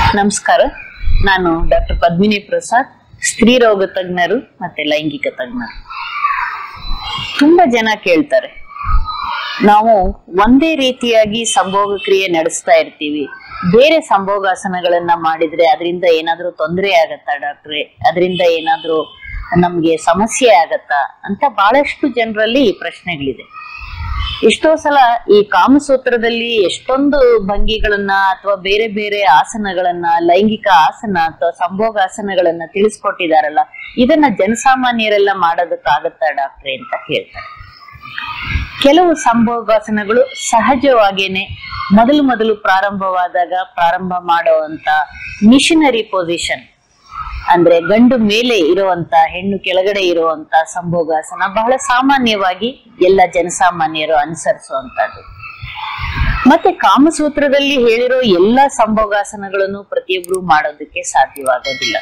ನಮಸ್ಕಾರ ನಾನು ಡಾಕ್ಟರ್ ಪದ್ಮಿನಿ ಪ್ರಸಾದ್ ಸ್ತ್ರೀ ರೋಗ ತಜ್ಞರು ಮತ್ತೆ ಲೈಂಗಿಕ ತಜ್ಞರು ತುಂಬಾ ಜನ ಕೇಳ್ತಾರೆ ನಾವು ಒಂದೇ ರೀತಿಯಾಗಿ ಸಂಭೋಗ ಕ್ರಿಯೆ ನಡೆಸ್ತಾ ಇರ್ತೀವಿ ಬೇರೆ ಸಂಭೋಗಾಸನಗಳನ್ನ ಮಾಡಿದ್ರೆ ಅದರಿಂದ ಏನಾದ್ರೂ ತೊಂದರೆ ಆಗತ್ತಾ ಡಾಕ್ಟ್ರೆ ಅದರಿಂದ ಏನಾದ್ರೂ ನಮ್ಗೆ ಸಮಸ್ಯೆ ಆಗತ್ತಾ ಅಂತ ಬಹಳಷ್ಟು ಜನರಲ್ಲಿ ಈ ಪ್ರಶ್ನೆಗಳಿದೆ ಎಷ್ಟೋ ಸಲ ಈ ಕಾಮಸೂತ್ರದಲ್ಲಿ ಎಷ್ಟೊಂದು ಭಂಗಿಗಳನ್ನ ಅಥವಾ ಬೇರೆ ಬೇರೆ ಆಸನಗಳನ್ನ ಲೈಂಗಿಕ ಆಸನ ಅಥವಾ ಸಂಭೋಗಾಸನಗಳನ್ನ ತಿಳಿಸ್ಕೊಟ್ಟಿದಾರಲ್ಲ ಇದನ್ನ ಜನಸಾಮಾನ್ಯರೆಲ್ಲ ಮಾಡೋದಕ್ಕಾಗತ್ತಾ ಡಾಕ್ಟ್ರೆ ಅಂತ ಕೇಳ್ತಾರೆ ಕೆಲವು ಸಂಭೋಗಾಸನಗಳು ಸಹಜವಾಗೇನೆ ಮೊದಲು ಮೊದಲು ಪ್ರಾರಂಭವಾದಾಗ ಪ್ರಾರಂಭ ಮಾಡುವಂತ ಮಿಷನರಿ ಪೊಸಿಷನ್ ಅಂದ್ರೆ ಗಂಡು ಮೇಲೆ ಇರುವಂತ ಹೆಣ್ಣು ಕೆಳಗಡೆ ಇರುವಂತ ಸಂಭೋಗಾಸನ ಬಹಳ ಸಾಮಾನ್ಯವಾಗಿ ಎಲ್ಲ ಜನಸಾಮಾನ್ಯರು ಅನುಸರಿಸುವಂತದ್ದು ಮತ್ತೆ ಕಾಮಸೂತ್ರದಲ್ಲಿ ಹೇಳಿರೋ ಎಲ್ಲಾ ಸಂಭೋಗಾಸನಗಳನ್ನು ಪ್ರತಿಯೊಬ್ರು ಮಾಡೋದಕ್ಕೆ ಸಾಧ್ಯವಾಗೋದಿಲ್ಲ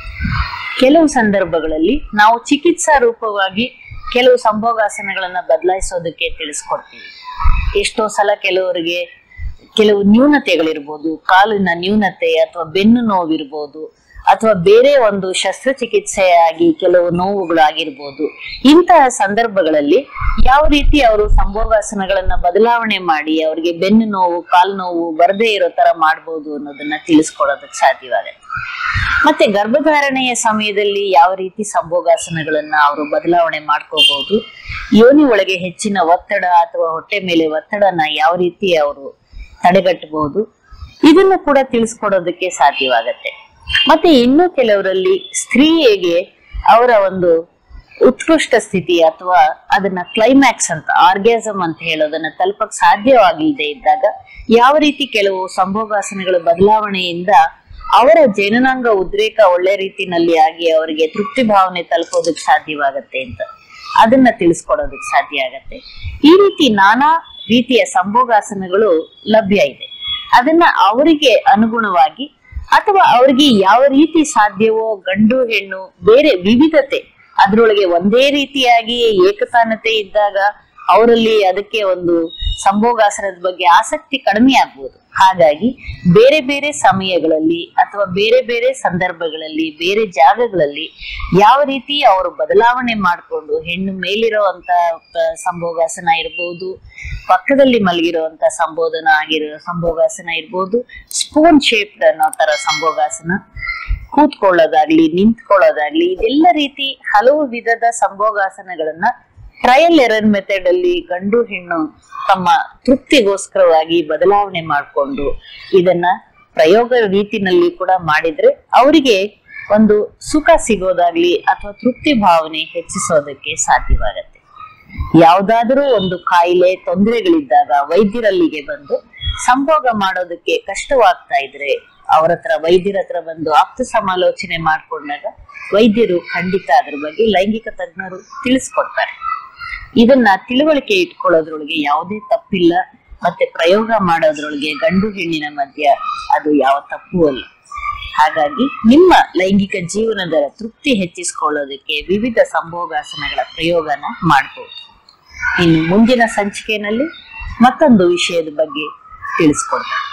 ಕೆಲವು ಸಂದರ್ಭಗಳಲ್ಲಿ ನಾವು ಚಿಕಿತ್ಸಾ ರೂಪವಾಗಿ ಕೆಲವು ಸಂಭೋಗಾಸನಗಳನ್ನ ಬದಲಾಯಿಸೋದಕ್ಕೆ ತಿಳಿಸ್ಕೊಡ್ತೀವಿ ಎಷ್ಟೋ ಸಲ ಕೆಲವರಿಗೆ ಕೆಲವು ನ್ಯೂನತೆಗಳಿರ್ಬೋದು ಕಾಲಿನ ನ್ಯೂನತೆ ಅಥವಾ ಬೆನ್ನು ನೋವಿರ್ಬೋದು ಅಥವಾ ಬೇರೆ ಒಂದು ಶಸ್ತ್ರಚಿಕಿತ್ಸೆಯಾಗಿ ಕೆಲವು ನೋವುಗಳಾಗಿರ್ಬೋದು ಇಂತಹ ಸಂದರ್ಭಗಳಲ್ಲಿ ಯಾವ ರೀತಿ ಅವರು ಸಂಭೋಗಾಸನಗಳನ್ನ ಬದಲಾವಣೆ ಮಾಡಿ ಅವರಿಗೆ ಬೆನ್ನು ನೋವು ಕಾಲು ನೋವು ಬರದೇ ಇರೋ ತರ ಮಾಡ್ಬೋದು ಅನ್ನೋದನ್ನ ತಿಳಿಸ್ಕೊಡೋದಕ್ಕೆ ಸಾಧ್ಯವಾಗುತ್ತೆ ಮತ್ತೆ ಗರ್ಭಧಾರಣೆಯ ಸಮಯದಲ್ಲಿ ಯಾವ ರೀತಿ ಸಂಭೋಗಾಸನಗಳನ್ನ ಅವರು ಬದಲಾವಣೆ ಮಾಡ್ಕೋಬಹುದು ಯೋನಿ ಒಳಗೆ ಹೆಚ್ಚಿನ ಒತ್ತಡ ಅಥವಾ ಹೊಟ್ಟೆ ಮೇಲೆ ಒತ್ತಡನ ಯಾವ ರೀತಿ ಅವರು ತಡೆಗಟ್ಟಬಹುದು ಇದನ್ನು ಕೂಡ ತಿಳಿಸ್ಕೊಡೋದಕ್ಕೆ ಸಾಧ್ಯವಾಗತ್ತೆ ಮತ್ತೆ ಇನ್ನು ಕೆಲವರಲ್ಲಿ ಸ್ತ್ರೀಯರಿಗೆ ಅವರ ಒಂದು ಉತ್ಕೃಷ್ಟ ಸ್ಥಿತಿ ಅಥವಾ ಅದನ್ನ ಕ್ಲೈಮ್ಯಾಕ್ಸ್ ಅಂತ ಆರ್ಗ್ಯಾಸಮ್ ಅಂತ ಹೇಳೋದನ್ನ ತಲುಪಕ್ ಸಾಧ್ಯವಾಗಿಲ್ಲದೆ ಇದ್ದಾಗ ಯಾವ ರೀತಿ ಕೆಲವು ಸಂಭೋಗಾಸನಗಳ ಬದಲಾವಣೆಯಿಂದ ಅವರ ಜನನಾಂಗ ಉದ್ರೇಕ ಒಳ್ಳೆ ರೀತಿನಲ್ಲಿ ಆಗಿ ಅವರಿಗೆ ತೃಪ್ತಿ ಭಾವನೆ ತಲುಪೋದಕ್ಕೆ ಸಾಧ್ಯವಾಗತ್ತೆ ಅಂತ ಅದನ್ನ ತಿಳಿಸ್ಕೊಡೋದಕ್ಕೆ ಸಾಧ್ಯ ಆಗತ್ತೆ ಈ ರೀತಿ ನಾನಾ ರೀತಿಯ ಸಂಭೋಗಾಸನಗಳು ಲಭ್ಯ ಇದೆ ಅದನ್ನ ಅವರಿಗೆ ಅನುಗುಣವಾಗಿ ಅಥವಾ ಅವ್ರಿಗೆ ಯಾವ ರೀತಿ ಸಾಧ್ಯವೋ ಗಂಡು ಹೆಣ್ಣು ಬೇರೆ ವಿವಿಧತೆ ಅದ್ರೊಳಗೆ ಒಂದೇ ರೀತಿಯಾಗಿ ಏಕತಾನತೆ ಇದ್ದಾಗ ಅವರಲ್ಲಿ ಅದಕ್ಕೆ ಒಂದು ಸಂಭೋಗಾಸನದ ಬಗ್ಗೆ ಆಸಕ್ತಿ ಕಡಿಮೆ ಆಗ್ಬೋದು ಹಾಗಾಗಿ ಬೇರೆ ಬೇರೆ ಸಮಯಗಳಲ್ಲಿ ಅಥವಾ ಬೇರೆ ಬೇರೆ ಸಂದರ್ಭಗಳಲ್ಲಿ ಬೇರೆ ಜಾಗಗಳಲ್ಲಿ ಯಾವ ರೀತಿ ಅವರು ಬದಲಾವಣೆ ಮಾಡಿಕೊಂಡು ಹೆಣ್ಣು ಮೇಲಿರುವಂತ ಪ- ಸಂಭೋಗಾಸನ ಇರ್ಬೋದು ಪಕ್ಕದಲ್ಲಿ ಮಲಗಿರುವಂತ ಸಂಬೋಧನ ಆಗಿರೋ ಸಂಭೋಗಾಸನ ಇರ್ಬೋದು ಸ್ಪೂನ್ ಶೇಪ್ಡ್ ಅನ್ನೋ ತರ ಸಂಭೋಗಾಸನ ಕೂತ್ಕೊಳ್ಳೋದಾಗ್ಲಿ ನಿಂತ್ಕೊಳ್ಳೋದಾಗ್ಲಿ ಇದೆಲ್ಲ ರೀತಿ ಹಲವು ವಿಧದ ಸಂಭೋಗಾಸನಗಳನ್ನ ಟ್ರಯಲ್ ಎರರ್ ಮೆಥಡ್ ಅಲ್ಲಿ ಗಂಡು ಹೆಣ್ಣು ತಮ್ಮ ತೃಪ್ತಿಗೋಸ್ಕರವಾಗಿ ಬದಲಾವಣೆ ಮಾಡಿಕೊಂಡು ಇದನ್ನ ಪ್ರಯೋಗ ರೀತಿನಲ್ಲಿ ಕೂಡ ಮಾಡಿದ್ರೆ ಅವರಿಗೆ ಒಂದು ಸುಖ ಸಿಗೋದಾಗ್ಲಿ ಅಥವಾ ತೃಪ್ತಿ ಭಾವನೆ ಹೆಚ್ಚಿಸೋದಕ್ಕೆ ಸಾಧ್ಯವಾಗತ್ತೆ ಯಾವ್ದಾದರೂ ಒಂದು ಕಾಯಿಲೆ ತೊಂದರೆಗಳಿದ್ದಾಗ ವೈದ್ಯರಲ್ಲಿಗೆ ಬಂದು ಸಂಭೋಗ ಮಾಡೋದಕ್ಕೆ ಕಷ್ಟವಾಗ್ತಾ ಇದ್ರೆ ಅವ್ರ ಹತ್ರ ವೈದ್ಯರ ಹತ್ರ ಬಂದು ಆಪ್ತ ಸಮಾಲೋಚನೆ ಮಾಡ್ಕೊಂಡಾಗ ವೈದ್ಯರು ಖಂಡಿತ ಅದ್ರ ಬಗ್ಗೆ ಲೈಂಗಿಕ ತಜ್ಞರು ತಿಳಿಸ್ಕೊಡ್ತಾರೆ ಇದನ್ನ ತಿಳುವಳಿಕೆ ಇಟ್ಕೊಳ್ಳೋದ್ರೊಳಗೆ ಯಾವುದೇ ತಪ್ಪಿಲ್ಲ ಮತ್ತೆ ಪ್ರಯೋಗ ಮಾಡೋದ್ರೊಳಗೆ ಗಂಡು ಹೆಣ್ಣಿನ ಮಧ್ಯ ಅದು ಯಾವ ತಪ್ಪು ಅಲ್ಲ ಹಾಗಾಗಿ ನಿಮ್ಮ ಲೈಂಗಿಕ ಜೀವನದ ತೃಪ್ತಿ ಹೆಚ್ಚಿಸ್ಕೊಳ್ಳೋದಕ್ಕೆ ವಿವಿಧ ಸಂಭೋಗಾಸನಗಳ ಪ್ರಯೋಗನ ಮಾಡ್ಬೋದು ಇನ್ನು ಮುಂದಿನ ಸಂಚಿಕೆಯಲ್ಲಿ ಮತ್ತೊಂದು ವಿಷಯದ ಬಗ್ಗೆ ತಿಳಿಸ್ಕೊಡ್ತಾರೆ